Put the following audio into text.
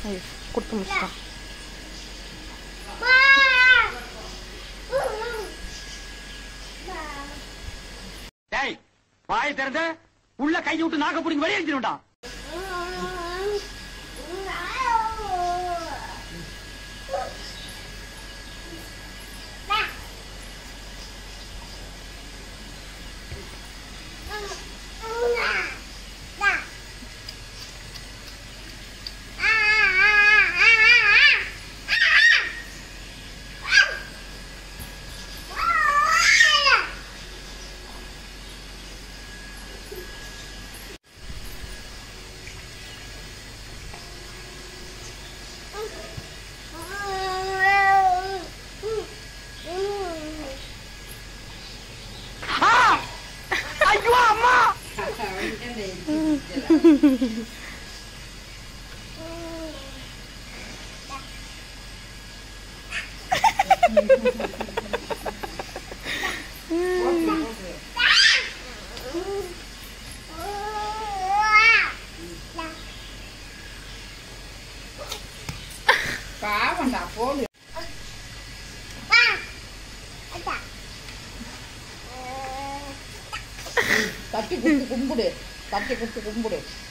ஐயோ, கொடுத்து முடிச்சிட்டோம் டேய் வாயை திறந்த உள்ள கை விட்டு நாக்க பிடிங்க வெளியே அடிச்சிருடா ஐயோ அம்மா பாவண்டா போடு தட்டி கொடுத்து கும்பிடு தட்டி கொடுத்து கும்பிடு